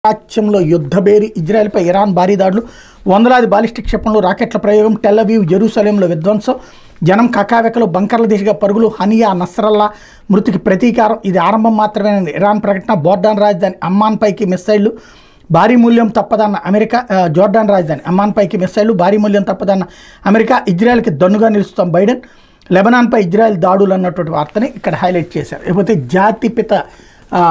ప్రాచ్యంలో యుద్ధబేరి ఇజ్రాయెల్పై Iran భారీ దాడులు వందలాది బాలిస్టిక్ క్షిపణులు రాకెట్ల ప్రయోగం టెల్లవీవ్ జెరూసలేంలో విధ్వంసం జనం కకావెకలు బంకర్ల దిశగా పరుగులు హనియా నస్రల్లా మృతికి ప్రతీకారం ఇది ఆరంభం మాత్రమేనని ఇరాన్ ప్రకటన బోర్డాన్ రాజధాని అమ్మాన్ పైకి మిస్సైళ్లు భారీ మూల్యం తప్పదన్న అమెరికా ఆ, జోర్డాన్ రాజధాని అమ్మాన్ పైకి మిస్సైళ్లు భారీ మూల్యం తప్పదన్న అమెరికా ఇజ్రాయెల్కి దన్నుగా నిలుస్తాం బైడెన్ లెబనాన్పై ఇజ్రాయెల్ దాడులు అన్నటువంటి వార్తని ఇక్కడ హైలైట్ చేశారు లేకపోతే జాతిపిత ఆ,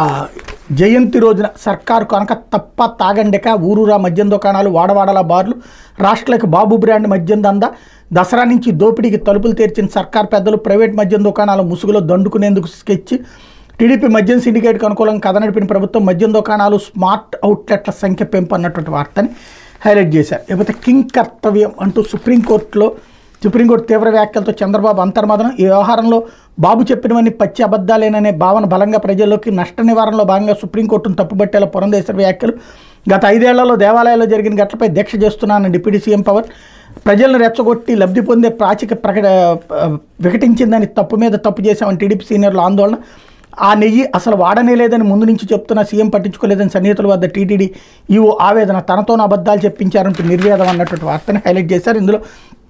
జయంతి రోజున సర్కారు కనుక తప్ప తాగండక ఊరూరా మద్యం దుకాణాలు వాడవాడల బార్లు రాష్ట్రాలకు బాబు బ్రాండ్ మద్యం దంద దసరా నుంచి దోపిడీకి తలుపులు తెరిచిన సర్కార్ పెద్దలు ప్రైవేట్ మద్యం దుకాణాల ముసుగులో దండుకునేందుకు స్కెచ్ టీడీపీ మద్యం సిండికేట్కి అనుకూలంగా కథ నడిపిన ప్రభుత్వం మద్యం దుకాణాలు స్మార్ట్ అవుట్లెట్ల సంఖ్య పెంపు అన్నటువంటి వార్తని హైలైట్ చేశారు లేకపోతే కింగ్ కర్తవ్యం అంటూ సుప్రీంకోర్టులో సుప్రీంకోర్టు తీవ్ర వ్యాఖ్యలతో చంద్రబాబు అంతర్మదనం ఈ వ్యవహారంలో బాబు చెప్పినవన్నీ పచ్చి అబద్ధాలేననే భావన బలంగా ప్రజల్లోకి నష్ట నివారణలో భాగంగా సుప్రీంకోర్టును తప్పుబట్టేలా పురంధేశ్వర వ్యాఖ్యలు గత ఐదేళ్లలో దేవాలయాల్లో జరిగిన ఘటనపై దీక్ష చేస్తున్నానని డిప్యూటీ సీఎం పవన్ ప్రజలను రెచ్చగొట్టి లబ్ధి పొందే ప్రాచిక ప్రకట ఆ, వికటించిందని తప్పు మీద తప్పు చేశామని టీడీపీ సీనియర్ల ఆందోళన ఆ నెయ్యి అసలు వాడనే లేదని ముందు నుంచి చెప్తున్న సీఎం పట్టించుకోలేదని సన్నిహితుల వద్ద టీటీడీ ఈవో ఆవేదన తనతోనూ అబద్ధాలు చెప్పించారంటూ నిర్వేదం అన్నటువంటి వార్తని హైలైట్ చేశారు ఇందులో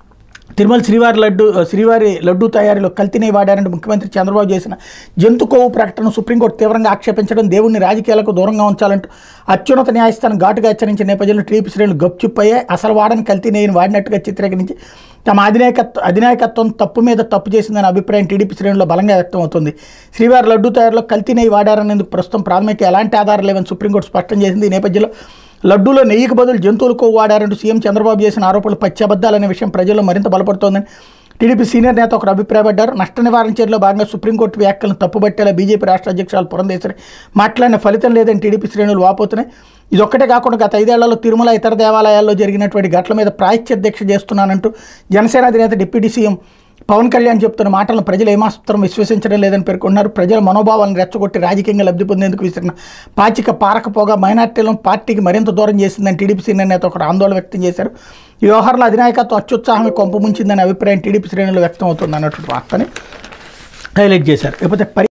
తిరుమల శ్రీవారి లడ్డు శ్రీవారి లడ్డు తయారీలో కల్తీనే వాడారంటూ ముఖ్యమంత్రి చంద్రబాబు చేసిన జంతు కొవ్వు ప్రకటన సుప్రీంకోర్టు తీవ్రంగా ఆక్షేపించడం దేవుడిని రాజకీయాలకు దూరంగా ఉంచాలంటూ అత్యున్నత న్యాయస్థానం ఘాటుగా హెచ్చరించిన నేపథ్యంలో టీడీపీ శ్రేణులు గప్చుప్పయ్యాయి అసలు వాడని కల్తీ నేయని వాడినట్టుగా చిత్రీకరించి తమ అధినాయకత్వ అధినాయకత్వం తప్పు మీద తప్పు చేసిందనే అభిప్రాయం టీడీపీ శ్రేణుల్లో బలంగా వ్యక్తమవుతుంది శ్రీవారి లడ్డు తయారీలో కల్తీ నెయ్యి వాడారనేందుకు ప్రస్తుతం ప్రాథమిక ఎలాంటి ఆధారం లేవని సుప్రీంకోర్టు స్పష్టం చేసింది ఈ నేపథ్యంలో లడ్డూలో నెయ్యికి బదులు జంతువులు కొవ్వు వాడారంటూ సీఎం చంద్రబాబు చేసిన ఆరోపణలు పచ్చి అబద్ధాలనే విషయం ప్రజల్లో మరింత బలపడుతోందని టీడీపీ సీనియర్ నేత ఒకరు అభిప్రాయపడ్డారు నష్ట నివారణ చర్యలో భాగంగా సుప్రీంకోర్టు వ్యాఖ్యలను తప్పుబట్టేలా బీజేపీ రాష్ట్ర అధ్యక్షురాలు పురంధేశ్వరి మాట్లాడిన ఫలితం లేదని టీడీపీ శ్రేణులు వాపోతున్నాయి ఇదొక్కటే కాకుండా గత ఐదేళ్లలో తిరుమల ఇతర దేవాలయాల్లో జరిగినటువంటి ఘటనల మీద ప్రాయశ్చిత దీక్ష చేస్తున్నానంటూ జనసేన అధినేత డిప్యూటీ సీఎం పవన్ కళ్యాణ్ చెప్తున్న మాటలను ప్రజలు ఏమాత్రం విశ్వసించడం లేదని పేర్కొన్నారు ప్రజల మనోభావాలను రెచ్చగొట్టి రాజకీయంగా లబ్ధి పొందేందుకు విసిరిన పాచిక పారకపోగా మైనార్టీలను పార్టీకి మరింత దూరం చేసిందని టీడీపీ సీనియర్ నేత ఒకరు ఆందోళన వ్యక్తం చేశారు ఈ వ్యవహారంలో అధినాయకత్వం అత్యుత్సాహమే కొంప ముంచిందనే అభిప్రాయం టీడీపీ శ్రేణులు వ్యక్తం అవుతుంది అన్నటువంటి వార్తని హైలైట్ చేశారు లేకపోతే పరి